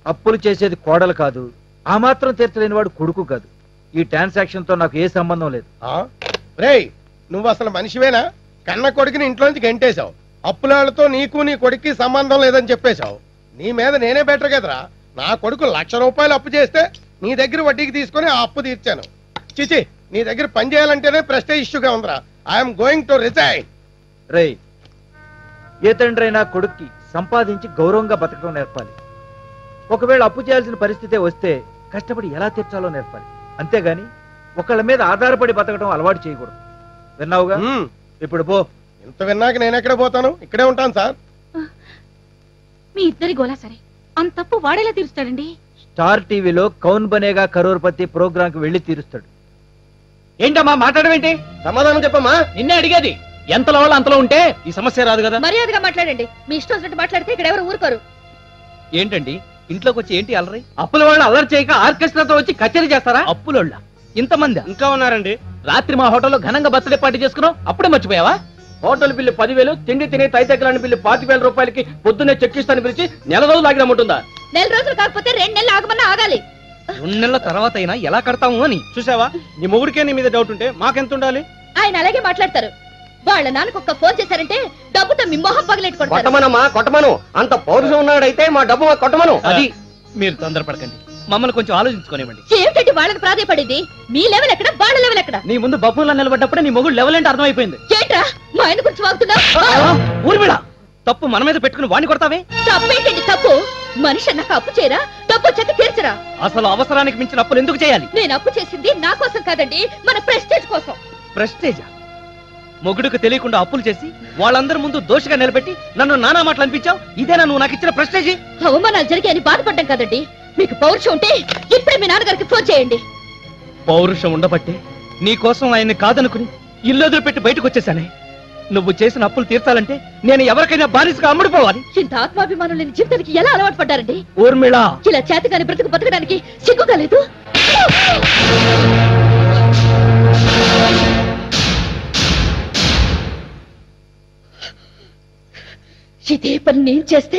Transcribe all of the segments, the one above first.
అప్పులు చేసేది కోడలు కాదు ఆ మాత్రం తీర్చలేని వాడు కొడుకు కాదు ఈ ట్రాన్సాక్షన్ తో నాకు ఏ సంబంధం లేదు రేయ్ నువ్వు అసలు మనిషివేనా కన్న కొడుకుని ఇంట్లోంచి గంటేశావు అప్పులాళ్ళతో నీకు నీ కొడుక్కి సంబంధం లేదని చెప్పేశావు నీ మీద నేనే బెటర్ కదరా నా కొడుకు లక్ష రూపాయలు అప్పు చేస్తే నీ దగ్గర వడ్డీకి తీసుకొని ఆ అప్పు తీర్చాను చిచి నీ దగ్గర పని చేయాలంటేనే ప్రెస్టేజ్ ఇష్యూగా ఉందిరా ఐఎమ్ గోయింగ్ టు రిజైన్ రేయ్ ఏ తండ్రి అయినా కొడుక్కి సంపాదించి గౌరవంగా బతకడం నేర్పాలి ఒకవేళ అప్పు చేయాల్సిన పరిస్థితే వస్తే కష్టపడి ఎలా తీర్చాలో నేర్పాలి అంతేగాని ఒకళ్ళ మీద ఆధారపడి బతకడం అలవాటు చేయకూడదు విన్నావుగా ఇప్పుడు పో ఇంత విన్నాక నేను ఎక్కడ పోతాను ఇక్కడే ఉంటాను సార్ మీ ఇద్దరి గోలా సరే అంత తప్పు వాడేలా తీరుస్తాడండి స్టార్ టీవీలో కౌన్ బనేగా కరోర్పతి ప్రోగ్రామ్ కి వెళ్లి తీరుస్తాడు ఏంటమ్మా మాట్లాడమేంటి సమాధానం చెప్పమ్మా నిన్నే అడిగేది ఎంతలో వాళ్ళు అంతలో ఉంటే ఈ సమస్య రాదు కదా మర్యాదగా మాట్లాడండి మీ ఇష్టం వచ్చినట్టు మాట్లాడితే ఇక్కడ ఎవరు ఊరుకోరు ఏంటండి ఇంట్లోకి వచ్చి ఏంటి అలరి అప్పుల వాళ్ళు అల్లరి చేయక ఆర్కెస్ట్రాతో వచ్చి కచేరీ చేస్తారా అప్పులోళ్ళ ఇంతమంది ఇంకా ఉన్నారండి రాత్రి మా హోటల్లో ఘనంగా బర్త్డే పార్టీ చేసుకున్నాం అప్పుడే మర్చిపోయావా హోటల్ బిల్లు పదివేలు తిండి తినే తైతెక్కలాని బిల్లు పాతి వేల రూపాయలకి పొద్దున్నే చెక్ ఇస్తాను పిలిచి నెల రోజులు ఆగినమ్ముంటుందా నెల రోజులు కాకపోతే రెండు నెలలు ఆగమన్నా ఆగాలి రెండు నెలల తర్వాత అయినా ఎలా కడతాము అని చూసావా నీ మొగుడికే నీ మీద డౌట్ ఉంటే మాకెంత ఉండాలి ఆయన అలాగే మాట్లాడతారు వాళ్ళ నాన్నకు ఒక్క ఫోన్ చేశారంటే డబ్బుతో మీ మొహం పగలెట్టు కొడతారు కొట్టమనమ్మా కొట్టమను అంత పౌరుషం ఉన్నాడైతే మా డబ్బు మాకు కొట్టమను అది మీరు తొందరపడకండి మమ్మల్ని కొంచెం ఆలోచించుకోనివ్వండి ఏమిటండి వాళ్ళకి ప్రాధాయపడింది మీ లెవెల్ ఎక్కడ వాళ్ళ లెవెల్ ఎక్కడ నీ ముందు బఫూన్లా నిలబడ్డప్పుడే నీ మొగుడు లెవెల్ అంటే అర్థమైపోయింది ఏంట్రా మా ఆయన గురించి వాగుతున్నా ఊర్మిళ తప్పు మన మీద పెట్టుకుని వాణ్ణి కొడతావే తప్పేంటండి తప్పు మనిషి అన్నాక అప్పు చేయరా డబ్బు చెక్క తీర్చరా అసలు అవసరానికి మించిన అప్పులు ఎందుకు చేయాలి నేను అప్పు చేసింది నా కోసం కాదండి మన ప్రెస్టేజ్ కోసం ప్రెస్టేజ్ మొగుడుకు తెలియకుండా అప్పులు చేసి వాళ్ళందరి ముందు దోషిగా నిలబెట్టి నన్ను నానా మాటలు అనిపించావు ఇదేనా నువ్వు నాకు ఇచ్చిన ప్రెస్టేజ్ అవమానాలు జరిగాయని బాధపడ్డం కదండి మీకు పౌరుషం ఉంటే ఇప్పుడే మీ నాన్నగారికి ఫోన్ చేయండి పౌరుషం ఉండబట్టే నీ కోసం ఆయన్ని కాదనుకుని ఇల్లు వదిలిపెట్టి బయటకు వచ్చేసానే నువ్వు చేసిన అప్పులు తీర్చాలంటే నేను ఎవరికైనా బానిసగా అమ్ముడుపోవాలి ఇంత ఆత్మాభిమానం లేని జీవితానికి ఎలా అలవాటు పడ్డారండి ఊర్మిళ ఇలా చేతగాని బ్రతుకు బతకడానికి సిగ్గుగా లేదు ఇదే పని నేను చేస్తే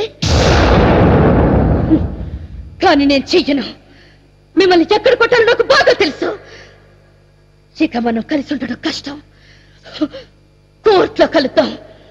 కానీ నేను చెయ్యను మిమ్మల్ని ఎక్కడ కొట్టాలో నాకు బాగా తెలుసు ఇక మనం కలిసి ఉండడం కష్టం కోర్టులో కలుద్దాం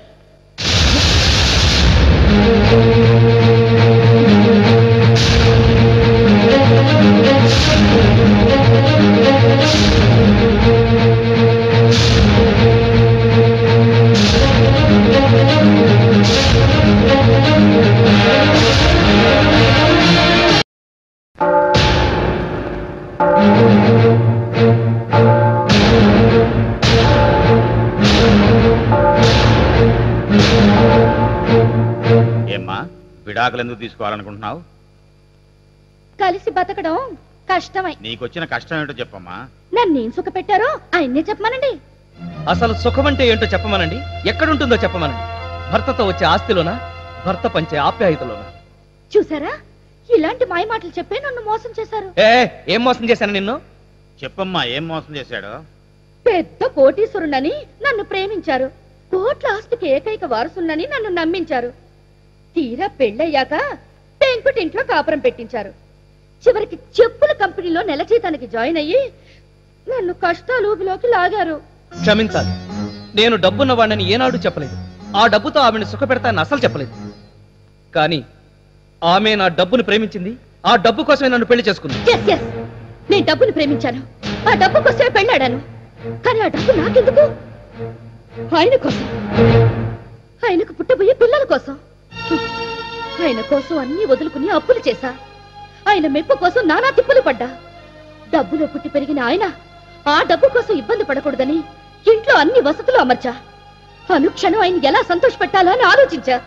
ఏమ్మా విడాకులు ఎందుకు తీసుకోవాలనుకుంటున్నావు కలిసి బతకడం కష్టమై నీకొచ్చిన కష్టం ఏంటో చెప్పమ్మా నన్ను ఏం సుఖ పెట్టారో ఆయన్నే చెప్పమనండి అసలు సుఖం అంటే ఏంటో చెప్పమనండి ఎక్కడుంటుందో చెప్పమనండి భర్తతో వచ్చే ఆస్తిలోనా భర్త పంచే ఆప్యాయతలోనా చూసారా ఇలాంటి మాయ మాటలు చెప్పే నన్ను మోసం చేశారు ఏ ఏం మోసం చేశాను నిన్ను చెప్పమ్మా ఏం మోసం చేశాడు పెద్ద కోటీశ్వరునని నన్ను ప్రేమించారు కోట్ల ఆస్తికి ఏకైక వారసునని నన్ను నమ్మించారు తీరా పెళ్ళయ్యాక పెంకుటింట్లో కాపురం పెట్టించారు చివరికి చెప్పుల కంపెనీలో నెల జీతానికి జాయిన్ అయ్యి నన్ను కష్టాలు ఊబిలోకి లాగారు క్షమించాలి నేను డబ్బున్న వాడిని ఏనాడు చెప్పలేదు ఆ డబ్బుతో ఆమెను సుఖపెడతానని అసలు చెప్పలేదు కానీ ఆమె నా డబ్బును ప్రేమించింది ఆ డబ్బు కోసమే నన్ను పెళ్లి చేసుకుంది ఎస్ ఎస్ నేను డబ్బుని ప్రేమించాను ఆ డబ్బు కోసమే పెళ్ళాడాను కానీ ఆ డబ్బు నాకెందుకు ఆయన కోసం ఆయనకు పుట్టబోయే పిల్లల కోసం ఆయన కోసం అన్ని వదులుకుని అప్పులు చేశా ఆయన మెప్పు కోసం నానా తిప్పలు పడ్డా డబ్బులో పుట్టి పెరిగిన ఆయన ఆ డబ్బు కోసం ఇబ్బంది పడకూడదని ఇంట్లో అన్ని వసతులు అమర్చా అనుక్షణం ఆయన ఎలా సంతోష పెట్టాలా అని ఆలోచించా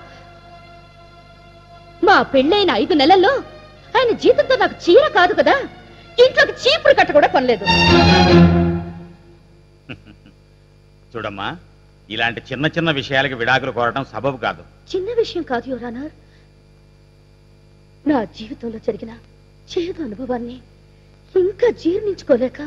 మా పెళ్ళైన ఐదు నెలల్లో ఆయన జీతంతో నాకు చీర కాదు కదా ఇంట్లోకి చీపురు కట్ట కూడా కొనలేదు చూడమ్మా ఇలాంటి చిన్న చిన్న విషయాలకి విడాకులు కోరడం సబబు కాదు చిన్న విషయం కాదు యువరానర్ నా జీవితంలో జరిగిన చేదు అనుభవాన్ని ఇంకా జీర్ణించుకోలేక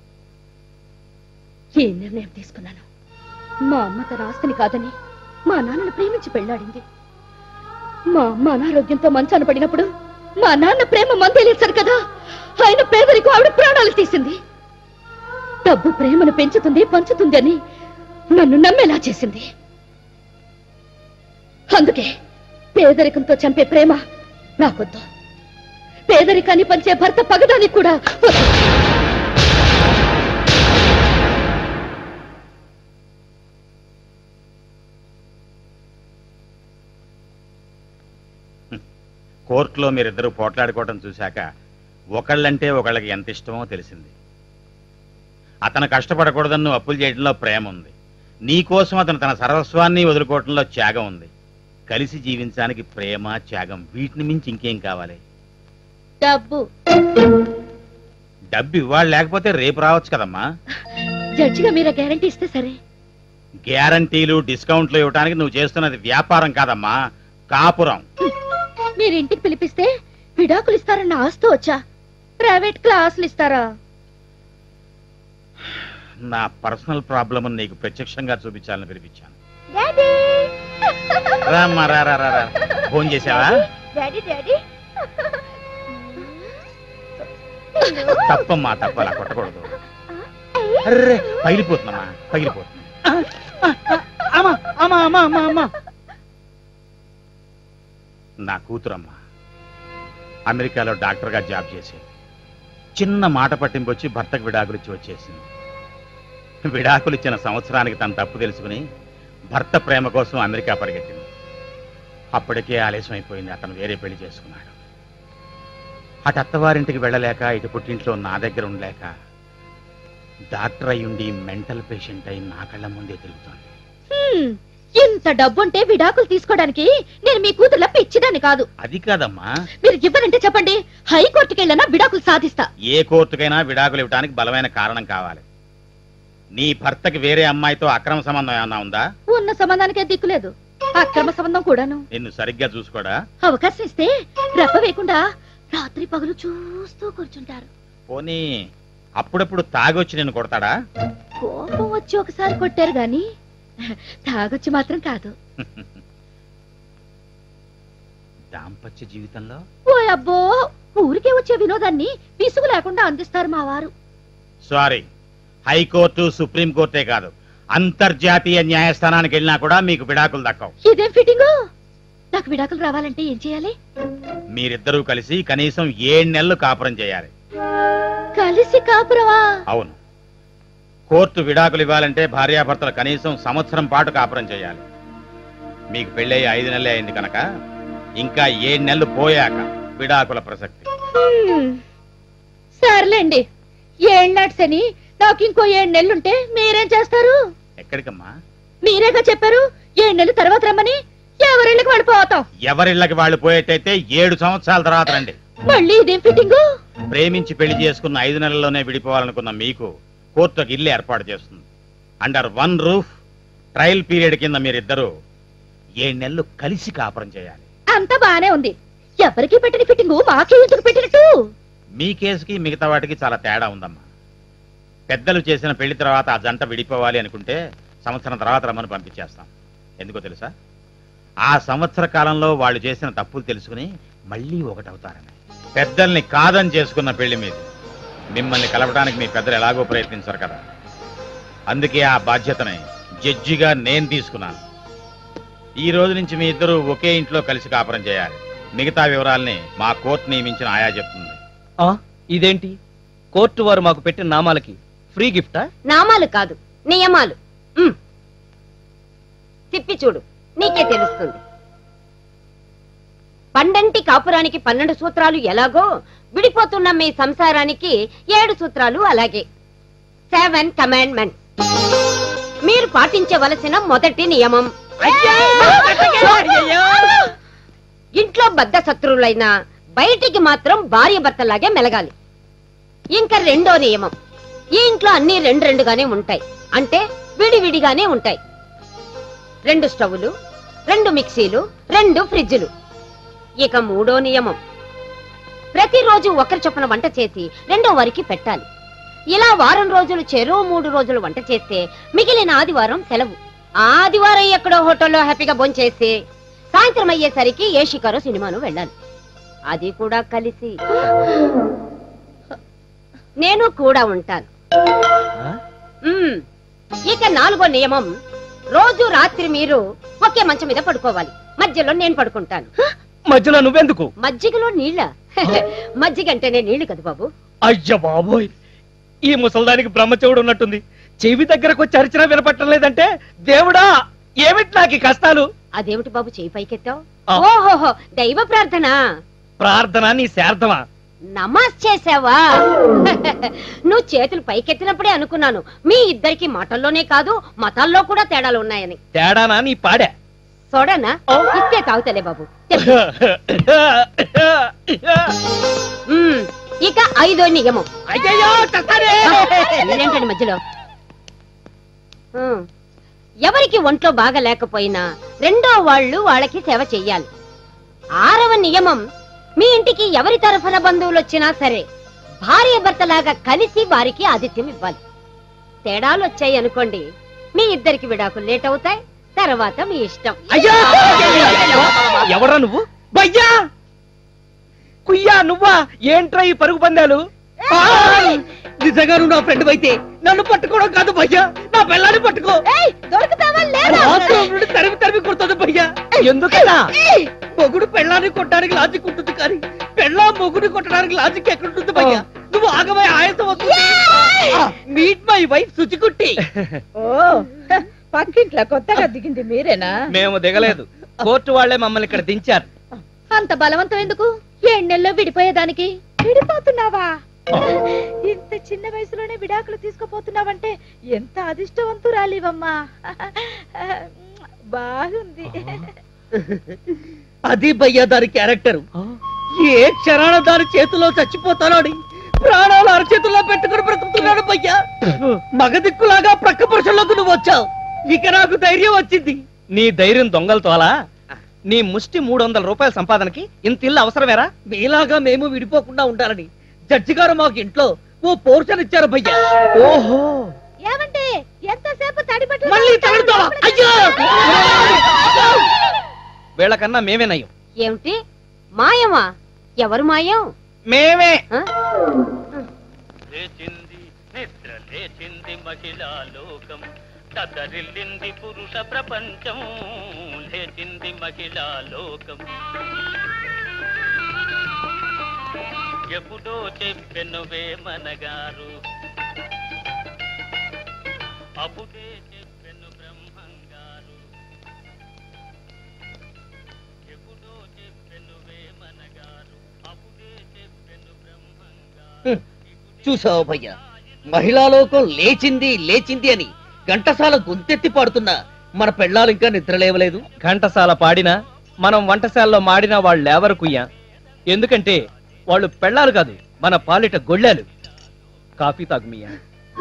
ఈ నిర్ణయం తీసుకున్నాను మా అమ్మ తన ఆస్తిని కాదని మా నాన్నను ప్రేమించి పెళ్లాడింది మా అమ్మ అనారోగ్యంతో మంచాన పడినప్పుడు మా నాన్న ప్రేమ మందేలేశారు కదా ఆయన పేదరికం ఆవిడ ప్రాణాలు తీసింది డబ్బు ప్రేమను పెంచుతుంది పంచుతుంది అని నన్ను నమ్మేలా చేసింది అందుకే పేదరికంతో చంపే ప్రేమ నాకొద్దు పేదరికాన్ని పంచే భర్త పగదానికి కూడా వద్దు. కోర్టులో మీరిద్దరూ పోట్లాడుకోవడం చూశాక ఒకళ్ళంటే ఒకళ్ళకి ఎంత ఇష్టమో తెలిసింది అతను కష్టపడకూడదని నువ్వు అప్పులు చేయడంలో ప్రేమ ఉంది నీకోసం అతను తన సర్వస్వాన్ని వదులుకోవడంలో త్యాగం ఉంది కలిసి జీవించడానికి ప్రేమ త్యాగం వీటిని మించి ఇంకేం కావాలి డబ్బు డబ్బు ఇవాళ లేకపోతే రేపు రావచ్చు కదమ్మా జడ్జిగా మీరు గ్యారంటీ ఇస్తే సరే గ్యారంటీలు డిస్కౌంట్లు ఇవ్వడానికి నువ్వు చేస్తున్నది వ్యాపారం కాదమ్మా కాపురం మీరు ఇంటికి పిలిపిస్తే విడాకులు ఇస్తారన్న ఆస్తి వచ్చా ప్రైవేట్ క్లాసులు ఇస్తారా నా పర్సనల్ ప్రాబ్లమ్ నీకు ప్రత్యక్షంగా చూపించాలని పిలిపించాను డాడీ రామ్మా రా రా రా రా ఫోన్ చేసావా డాడీ డాడీ తప్పమ్మా తప్ప అలా కొట్టకూడదు అర్రే పగిలిపోతుందమ్మా పగిలిపోతుంది అమ్మా అమ్మా అమ్మా అమ్మా అమ్మా నా కూతురమ్మా అమెరికాలో డాక్టర్గా జాబ్ చేసేది చిన్న మాట పట్టింపు వచ్చి భర్తకు విడాకులు ఇచ్చి వచ్చేసింది విడాకులు ఇచ్చిన సంవత్సరానికి తన తప్పు తెలుసుకుని భర్త ప్రేమ కోసం అమెరికా పరిగెత్తింది అప్పటికే ఆలస్యం అయిపోయింది అతను వేరే పెళ్లి చేసుకున్నాడు అటు అత్తవారింటికి వెళ్ళలేక ఇటు పుట్టింట్లో నా దగ్గర ఉండలేక డాక్టర్ అయ్యుండి మెంటల్ పేషెంట్ అయి నా కళ్ళ ముందే తిరుగుతోంది హ్మ్, ఇంత డబ్బుంటే విడాకులు తీసుకోవడానికి నేను మీ కూతుర్ల పిచ్చిదాన్ని కాదు అది కాదమ్మా మీరు ఇవ్వనంటే చెప్పండి హైకోర్టుకి వెళ్ళినా విడాకులు సాధిస్తా ఏ కోర్టుకైనా విడాకులు ఇవ్వడానికి బలమైన కారణం కావాలి నీ భర్తకి వేరే అమ్మాయితో అక్రమ సంబంధం ఏమన్నా ఉందా ఉన్న సంబంధానికే దిక్కులేదు అక్రమ సంబంధం కూడాను నిన్ను సరిగ్గా చూసుకోడా అవకాశం ఇస్తే రెప్ప వేయకుండా రాత్రి పగలు చూస్తూ కూర్చుంటారు పోనీ అప్పుడప్పుడు తాగొచ్చి నిన్ను కొడతాడా కోపం వచ్చి ఒకసారి కొట్టారు గాని తాగొచ్చి మాత్రం కాదు దాంపత్య జీవితంలో ఓ అబ్బో ఊరికే వచ్చే వినోదాన్ని విసుగు లేకుండా అందిస్తారు మా వారు సారీ హైకోర్టు సుప్రీంకోర్టే కాదు అంతర్జాతీయ న్యాయస్థానానికి వెళ్ళినా కూడా మీకు విడాకులు దక్కవు ఇదేం ఫిట్టింగు నాకు విడాకులు రావాలంటే ఏం చేయాలి మీరిద్దరూ కలిసి కనీసం ఏడు నెలలు కాపురం చేయాలి కలిసి కాపురవా అవును కోర్టు విడాకులు ఇవ్వాలంటే భార్యాభర్తలు కనీసం సంవత్సరం పాటు కాపురం చేయాలి మీకు పెళ్ళయి ఐదు నెలలే అయింది కనుక ఇంకా ఏడు నెలలు పోయాక విడాకుల ప్రసక్తి హ్మ్. సర్లేండి ఏళ్ళనాటి శని నాకు ఇంకో ఏడు నెలలుంటే మీరేం చేస్తారు ఎక్కడికమ్మా మీరేగా చెప్పారు ఏడు నెలల తర్వాత రమ్మని ఎవరిళ్ళకి వెళ్ళిపోతాం ఎవరిళ్ళకి వాళ్ళు పోయేటైతే ఏడు సంవత్సరాల తర్వాత రండి మళ్ళీ ఇదేం ఫిట్టింగు ప్రేమించి పెళ్లి చేసుకున్న ఐదు నెలల్లోనే విడిపోవాలనుకున్న మీకు కోర్టు ఒక ఇల్లు ఏర్పాటు చేస్తుంది under one roof trial period కింద మీరిద్దరూ ఏడు నెలలు కలిసి కాపురం చేయాలి అంతా బానే ఉంది ఎవరికి పెట్టిన ఫిట్టింగు మాకే ఎందుకు పెట్టినట్టు మీ కేసుకి మిగతా వాటికి చాలా తేడా ఉందమ్మా పెద్దలు చేసిన పెళ్లి తర్వాత ఆ జంట విడిపోవాలి అనుకుంటే సంవత్సరం తర్వాత రమ్మని పంపించేస్తాం ఎందుకో తెలుసా ఆ సంవత్సర కాలంలో వాళ్ళు చేసిన తప్పులు తెలుసుకుని మళ్ళీ ఒకటవుతారని పెద్దల్ని కాదని చేసుకున్న పెళ్లి మీది మిమ్మల్ని కలపడానికి మీ పెద్దలు ఎలాగో ప్రయత్నించరు కదా అందుకే ఆ బాధ్యతని జడ్జిగా నేను తీసుకున్నాను ఈ రోజు నుంచి మీ ఇద్దరు ఒకే ఇంట్లో కలిసి కాపురం చేయాలి మిగతా వివరాల్ని మా కోర్టు నియమించిన ఆయా చెప్తుంది ఆ, ఇదేంటి కోర్టు వారు మాకు పెట్టిన నామాలకి ఫ్రీ గిఫ్టా నామాలు కాదు నియమాలు ఉమ్. తిప్పి చూడు నీకే తెలుస్తుంది పండంటి కాపురానికి పన్నెండు సూత్రాలు ఎలాగో విడిపోతున్న మీ సంసారానికి ఏడు సూత్రాలు అలాగే సెవెన్ కమాండ్మెంట్ మీరు పాటించవలసిన మొదటి నియమం ఇంట్లో బద్ద శత్రువులైన బయటికి మాత్రం భార్య భర్తలాగే మెలగాలి ఇంకా రెండో నియమం ఈ ఇంట్లో అన్ని రెండు రెండుగానే ఉంటాయి అంటే విడివిడిగానే ఉంటాయి రెండు స్టవ్లు రెండు మిక్సీలు రెండు ఫ్రిడ్జులు ఇక మూడో నియమం ప్రతిరోజు ఒకరి చొప్పున వంట చేసి రెండో వారికి పెట్టాలి ఇలా వారం రోజులు చెరో మూడు రోజులు వంట చేస్తే మిగిలిన ఆదివారం సెలవు ఆ ఆదివారం ఎక్కడో హోటల్లో హ్యాపీగా భోంచేసి సాయంత్రం అయ్యేసరికి ఏ షికారో సినిమాను వెళ్ళాలి అది కూడా కలిసి నేను కూడా ఉంటాను మ్మ్. ఇక నాలుగో నియమం రోజు రాత్రి మీరు ఒకే మంచం మీద పడుకోవాలి మధ్యలో నేను పడుకుంటాను మధ్యలో నువ్వెందుకు మజ్జిగలో నీళ్ళ మజ్జిగ అంటేనే నీళ్లు కదా బాబు అయ్య బాబోయ్ ఈ ముసల్దానికి బ్రహ్మచెవుడు ఉన్నట్టుంది చెవి దగ్గరకు వచ్చి అరిచినా వినపట్టం లేదంటే దేవుడా ఏమిటి నాకు ఈ కష్టాలు అదేమిటి బాబు చేయి పైకెత్తావు ఆ. ఓహోహో దైవ ప్రార్థన ప్రార్థన నీ శార్థమా నమాజ్ చేసావా నువ్వు చేతులు పైకెత్తినప్పుడే అనుకున్నాను మీ ఇద్దరికి మాటల్లోనే కాదు మతాల్లో కూడా తేడాలు ఉన్నాయని తేడానా నీ పాడా చూడనా ఇస్తే తాగుతలే బాబు మ్మ్. ఇక ఐదో నియమం అయ్యయ్యో చస్తానే మీరేంటండి మధ్యలో మ్మ్. ఎవరికి ఒంట్లో బాగా లేకపోయినా రెండో వాళ్ళు వాళ్ళకి సేవ చెయ్యాలి ఆరవ నియమం మీ ఇంటికి ఎవరి తరఫున బంధువులు వచ్చినా సరే భార్య భర్తలాగా కలిసి వారికి ఆతిథ్యం ఇవ్వాలి తేడాలు వచ్చాయి అనుకోండి మీ ఇద్దరికి విడాకులు లేట్ అవుతాయి తర్వాత మీ ఇష్టం అయ్యా ఎవరా నువ్వు బయ్యా కుయ్యా నువ్వా ఏంట్రా ఈ పరుగు పందాలు ఆ! నిజంగా నువ్వు నా ఫ్రెండ్ అయితే నన్ను పట్టుకోవడం కాదు భయ్యా నా పిల్లాన్ని పట్టుకో దొరుకుతావా రాత్రి నుండి తరిమి తరిమి కొడుతుంది భయ్యా ఎందుకలా మొగుడు పెళ్ళాన్ని కొట్టడానికి లాజిక్ ఉంటుంది కానీ పెళ్ళా మొగుడు కొట్టడానికి లాజిక్ ఎక్కడుంటుంది భయ్యా నువ్వు ఆగమై ఆయాసం వస్తుంది మీట్ మై వైఫ్ శుచికుట్టి ఓ పక్కింట్లో కొత్తగా దిగింది మీరేనా మేము దిగలేదు కోర్టు వాళ్ళే మమ్మల్ని ఇక్కడ దించారు అంత బలవంతం ఎందుకు ఎన్నెల్లో విడిపోయేదానికి విడిపోతున్నావా ఇంత చిన్న వయసులోనే విడాకులు తీసుకుపోతున్నావంటే ఎంత అదిష్టవంతురాలివమ్మా బాగుంది అది భయ్యా దాని క్యారెక్టర్ ఏ క్షణాన దాని చేతిలో చచ్చిపోతానో అని ప్రాణాలు అరచేతుల్లో పెట్టుకుని బ్రతుకుతున్నాడు భయ్యా మగ దిక్కులాగా ప్రక్క పురుషుల్లోకి నువ్వు వచ్చావు ఇక నాకు ధైర్యం వచ్చింది నీ ధైర్యం దొంగలతో అలా నీ ముష్టి మూడు వందల రూపాయల సంపాదనకి ఇంత ఇల్లు అవసరమేరా మీలాగా మేము విడిపోకుండా ఉండాలని జడ్జి గారు మాకు ఇంట్లో ఓ పోర్షన్ ఇచ్చారు భయ్యా ఓహో ఏమంటే ఎంతసేపు తడి మళ్ళీ తగులుతావా అయ్యో వీళ్ళకన్నా మేమే నయ్యం ఏమిటి మాయమా ఎవరు మాయం మేమే ఆ? లేచింది నిద్ర లేచింది మహిళా లోకం తదరిల్లింది పురుష ప్రపంచం లేచింది మహిళా లోకం ఎప్పుడో చెప్పెను వేమనగారు అప్పుడే చెప్పెను బ్రహ్మంగారు ఎప్పుడో చెప్పెను వేమనగారు అప్పుడే చెప్పెను బ్రహ్మంగారు చూసావు భయ్యా మహిళా లోకం లేచింది లేచింది అని ఘంటసాల గొంతెత్తి పాడుతున్నా మన పెళ్ళాలు ఇంకా నిద్ర లేవలేదు ఘంటసాల పాడినా మనం వంటశాలలో మాడినా వాళ్ళు లేవరు కుయ్యా ఎందుకంటే వాళ్ళు పెళ్ళాలు కాదు మన పాలిట గొళ్ళాలు కాఫీ తాగుమియా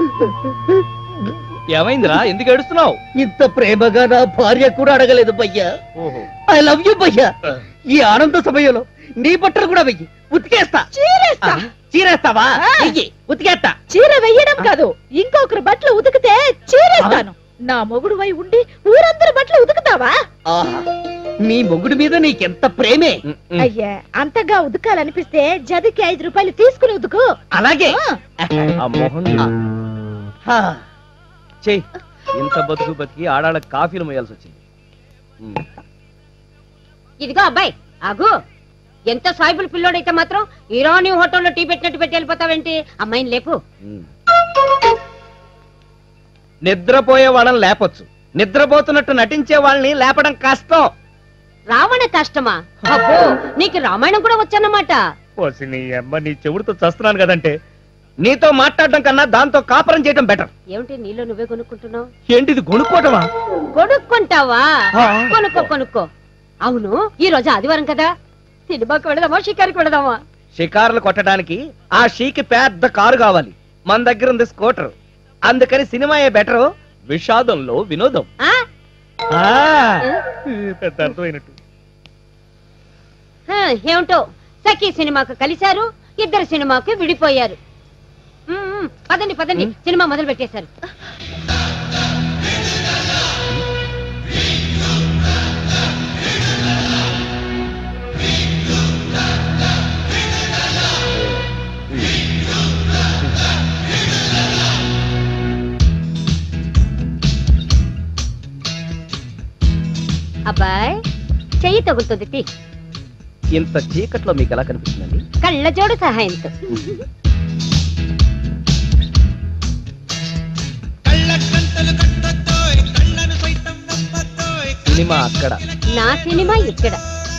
ఏమైందిరా ఎందుకు ఏడుస్తున్నావు ఇంత ప్రేమగా నా భార్య కూడా అడగలేదు భయ్యా ఐ లవ్ యూ భయ్యా ఈ ఆనంద సమయంలో నీ బట్టలు కూడా వెయ్యి ఉతికేస్తా చీరేస్తా ఆ, చీరేస్తావా వెయ్యి ఉతికేస్తా చీర వెయ్యడం కాదు ఇంకొకరు బట్టలు ఉతికితే చీరేస్తాను నా మొగుడు వై ఉండి ఊరందరి బట్టలు ఉతుకుతావా ఆహా, నీ మొగుడు మీద నీకెంత ప్రేమే అయ్యా అంతగా ఉతకాలనిపిస్తే జదికి ఐదు రూపాయలు తీసుకుని ఉతుకు అలాగే ఆ. ఆ, చెయ్ ఇంత బతుకు బతికి ఆడాళ్ళ కాఫీలు మోయాల్సి వచ్చింది ఉమ్. ఇదిగో అబ్బాయి ఆగు ఎంత సాయిబుల్ పిల్లోడైతే మాత్రం ఇరానీ హోటల్లో టీ పెట్టినట్టు పెట్టి వెళ్ళిపోతావేంటి అమ్మాయిని లేపు ఉమ్. నిద్రపోయే వాళ్ళని లేపొచ్చు నిద్రపోతున్నట్టు నటించే వాళ్ళని లేపడం కష్టం రావణ కష్టమా అబ్బో నీకు రామాయణం కూడా వచ్చన్నమాట పోసి నీ అమ్మ నీ చెవుడితో చస్తున్నాను కదంటే నీతో మాట్లాడడం కన్నా దాంతో కాపురం చేయడం బెటర్ ఏమిటి నీలో నువ్వే కొనుక్కుంటున్నావు ఏంటిది కొనుక్కోవటమా కొనుక్కుంటావా ఆ. కొనుక్కో కొనుక్కో అవును ఈ రోజు ఆదివారం కదా సినిమాకి వెళదామా షికారికి వెళదామా షికారులు కొట్టడానికి ఆ షీకి పెద్ద కారు కావాలి మన దగ్గర ఉంది స్కూటర్ అందుకని సినిమాయే బెటర్ విషాదంలో వినోదం ఆ? ఆ, పెద్ద అర్థమైనట్టు హ, ఏమిటో సఖీ సినిమాకు కలిశారు ఇద్దరు సినిమాకు విడిపోయారు ఉమ్, ఉమ్, పదండి పదండి సినిమా మొదలు పెట్టేశారు తగులుతుంది తీ ఇంత చీకట్లో మీకు ఎలా కనిపిస్తుందండి కళ్ళజోడు సహాయంతో సినిమా అక్కడ నా సినిమా ఇక్కడ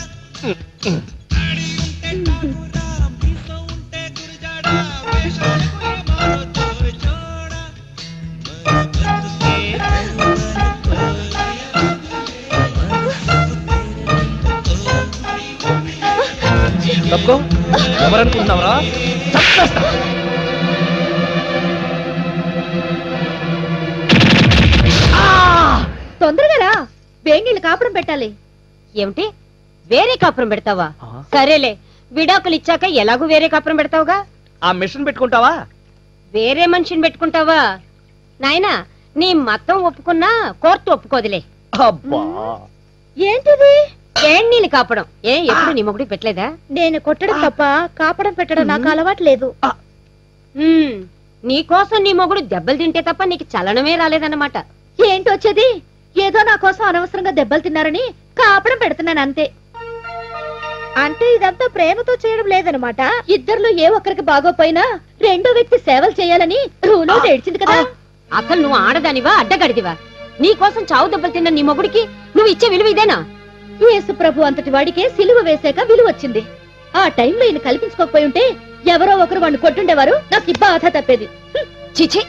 తప్పుకో ఎవరనుకుంటున్నావరా చంపేస్తా తొందరగా రా వేణీళ్ళు కాపురం పెట్టాలి ఏమిటి వేరే కాపురం పెడతావా ఆ. సరేలే విడాకులు ఇచ్చాక ఎలాగూ వేరే కాపురం పెడతావుగా ఆ మిషన్ పెట్టుకుంటావా వేరే మనిషిని పెట్టుకుంటావా నాయనా నీ మతం ఒప్పుకున్నా కోర్టు ఒప్పుకోదులే అబ్బా ఏంటిది వేణీళ్ళు కాపడం ఏ ఎప్పుడు నీ మొగుడికి పెట్టలేదా నేను కొట్టడం తప్ప కాపడం పెట్టడం నాకు అలవాటు లేదు ఉమ్, నీ కోసం నీ మొగుడు దెబ్బలు తింటే తప్ప నీకు చలనమే రాలేదన్నమాట ఏంటి వచ్చేది ఏదో నా కోసం అనవసరంగా దెబ్బలు తిన్నారని కాపడం పెడుతున్నాను అంతే అంటే ఇదంతా ప్రేమతో చేయడం లేదనమాట ఇద్దర్లో ఏ ఒక్కరికి బాగోపోయినా రెండో వ్యక్తి సేవలు చేయాలని రూలో తెడిచింది కదా అసలు నువ్వు ఆడదానివా అడ్డగడిదివా నీ కోసం చావు దెబ్బలు తిన్న నీ మొగుడికి నువ్వు ఇచ్చే విలువ ఇదేనా యేసు ప్రభు అంతటి వాడికే సిలువ వేశాక విలువ వచ్చింది ఆ టైంలో ఈయన కల్పించుకోకపోయి ఉంటే ఎవరో ఒకరు వాడిని కొట్టుండేవారు నాకు ఈ బాధ తప్పేది హ్మ్. చిచి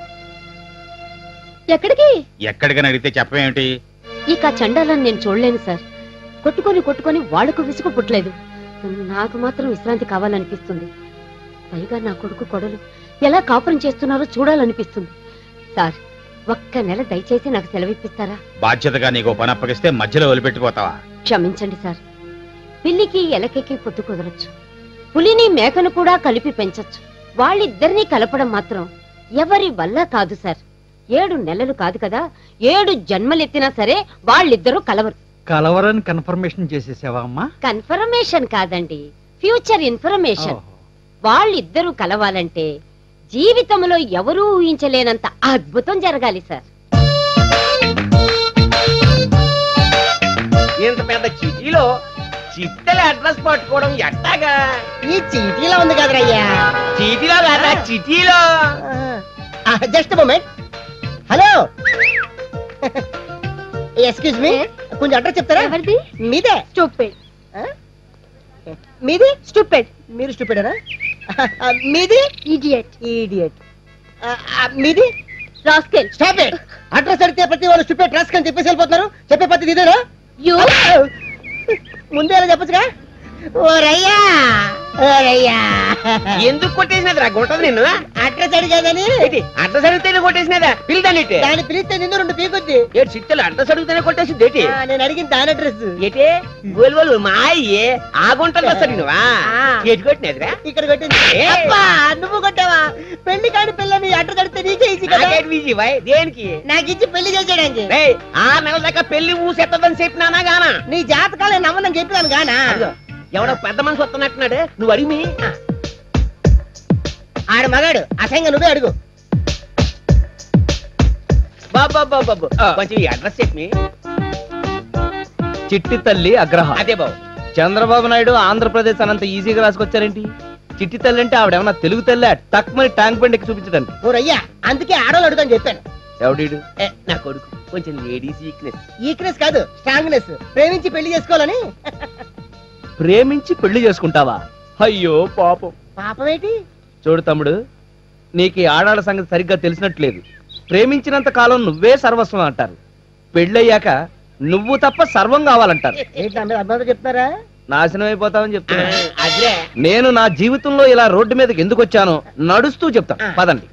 ఎక్కడికి ఎక్కడికని అడిగితే చెప్పమేమిటి ఇక చండాలని నేను చూడలేను సార్ కొట్టుకొని కొట్టుకొని వాళ్లకు విసుగు పుట్టలేదు నాకు మాత్రం విశ్రాంతి కావాలనిపిస్తుంది పైగా నా కొడుకు కొడలు ఎలా కాపురం చేస్తున్నారో చూడాలనిపిస్తుంది సార్ ఒక్క నెల దయచేసి నాకు సెలవిప్పిస్తారా బాధ్యతగా నీకు పని అప్పగిస్తే మధ్యలో వదిలిపెట్టిపోతావా క్షమించండి సార్ పిల్లికి ఎలకెక్కి పొద్దు కుదరచ్చు పులిని మేకను కూడా కలిపి పెంచొచ్చు వాళ్ళిద్దరినీ కలపడం మాత్రం ఎవరి వల్ల కాదు సార్ ఏడు నెలలు కాదు కదా ఏడు జన్మలెత్తినా సరే వాళ్ళిద్దరూ కలవరు కలవరని కన్ఫర్మేషన్ చేసేసావా అమ్మా కన్ఫర్మేషన్ కాదండి ఫ్యూచర్ ఇన్ఫర్మేషన్ వాళ్ళిద్దరూ కలవాలంటే జీవితంలో ఎవరూ ఊహించలేనంత అద్భుతం జరగాలి సార్ ఇంత పెద్ద చిటీలో చిట్టెల అడ్రస్ పట్టుకోవడం ఎట్టాగా ఈ చీటీలో ఉంది కదరయ్యా చీటీలో కాదా చిటీలో just moment hello excuse me కొంచెం అడ్రస్ చెప్తారా ఎవరిది మీదే స్టూపిడ్ ఆ? మీది స్టూపిడ్ మీరు స్టూపిడరా మీది ఇడియట్ ఈడియట్ మీది రాస్కెల్ స్టాప్ ఇట్ అడ్రస్ అడిగితే ప్రతి వాళ్ళు స్టూపిడ్ రాస్క్ అని చెప్పేసి వెళ్ళిపోతున్నారు చెప్పే పద్ధతి ఇదేనా యు ముందే అలా చెప్పచ్చుగా ఓరయ్యా ఓరయ్యా ఎందుకు కొట్టేసినది రా గుంటది నిన్ను అడ్రస్ అడిగాదని ఏంటి అడ్రస్ అడిగితేనే కొట్టేసినదా పిల్లదానిటి దాన్ని పిలిస్తే నిన్ను రెండు పీకొద్ది ఏడు చిట్టెలు అడ్రస్ అడిగితేనే కొట్టేసింది ఏంటి ఆ, నేను అడిగిన దాని అడ్రస్ ఏటే గోలు గోలు మా అయ్యే ఆ గుంటలు వస్తాడు నువ్వా ఆ. ఎటు కొట్టినదిరా ఇక్కడ కొట్టింది ఏ? అబ్బా నువ్వు కొట్టావా పెళ్లి కాని పిల్లని అడ్రస్ అడిగితే నీకే ఈజీ కదా నాకేంటి విజయ్ బాయ్ దేనికి నాకు ఇచ్చి పెళ్లి చేసేయడానికి రేయ్, ఆ నెల దాకా పెళ్లి ఊసెత్తదని చెప్పినానా గానా నీ జాతకాలే నమ్మదని చెప్పినాను గానా అదిగో, ఎవడో పెద్ద మనిషి వస్తున్నట్టున్నాడు నువ్వు అడిగి మీ ఆడ మగాడు అసహ్యంగా నువ్వే అడుగు బాబా బాబు కొంచెం ఈ అడ్రస్ చెప్పి చిట్టి తల్లి అగ్రహ అదే బాబు చంద్రబాబు నాయుడు ఆంధ్రప్రదేశ్ అనంత ఈజీగా రాసుకొచ్చారేంటి చిట్టి తల్లి అంటే ఆవిడేమన్నా తెలుగు తల్లి టక్ మరి ట్యాంక్ బండ్ ఎక్కి చూపించడానికి ఓరయ్యా అందుకే ఆడవాళ్ళు అడుగుని చెప్పాను ఎవడీడు ఏ, నా కొడుకు కొంచెం లేడీస్ వీక్నెస్ ఈక్నెస్ కాదు స్ట్రాంగ్నెస్ ప్రేమించి పెళ్లి చేసుకోవాలని ప్రేమించి పెళ్లి చేసుకుంటావా అయ్యో పాపం పాపం ఏంటి చూడు తమ్ముడు నీకు ఈ ఆడాళ్ళ సంగతి సరిగ్గా తెలిసినట్లేదు ప్రేమించినంత కాలం నువ్వే సర్వస్వం అంటారు పెళ్ళయ్యాక నువ్వు తప్ప సర్వం కావాలంటారు ఏంటి అందరూ అర్థంతో చెప్తారా నాశనం అయిపోతావని చెప్తున్నా అదే నేను నా జీవితంలో ఇలా రోడ్డు మీదకి ఎందుకు వచ్చానో నడుస్తూ చెప్తాను పదండి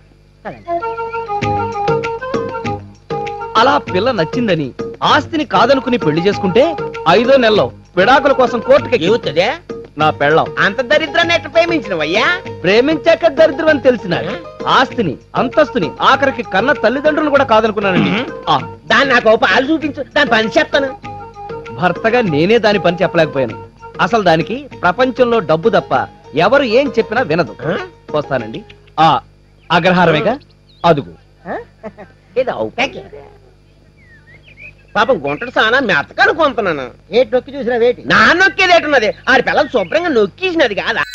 అలా పిల్ల నచ్చిందని ఆస్తిని కాదనుకుని పెళ్లి చేసుకుంటే ఐదో నెలలో విడాకుల కోసం కోర్టుకి ఏవుతుందే నా పెళ్ళం అంత దరిద్రాన్ని ఎట్లా ప్రేమించినవయ్యా ప్రేమించాక దరిద్రం అని తెలిసిన ఆస్తిని అంతస్తుని ఆఖరికి కన్న తల్లిదండ్రులు కూడా కాదనుకున్నానండి ఆ దాన్ని నాకు ఓ పాలు చూపించు దాని పని చెప్తాను భర్తగా నేనే దాని పని చెప్పలేకపోయాను అసలు దానికి ప్రపంచంలో డబ్బు తప్ప ఎవరు ఏం చెప్పినా వినదు వస్తానండి ఆ అగ్రహారమేగా అదుగు ఏదో థ్యాంక్ యూ పాపం గుంటడు సానా మెత్తకను కొంటున్నాను ఏటి నొక్కి చూసినా వేటి నా నొక్కేది ఏటున్నది ఆడి పిల్లలు శుభ్రంగా నొక్కేసినది కాదా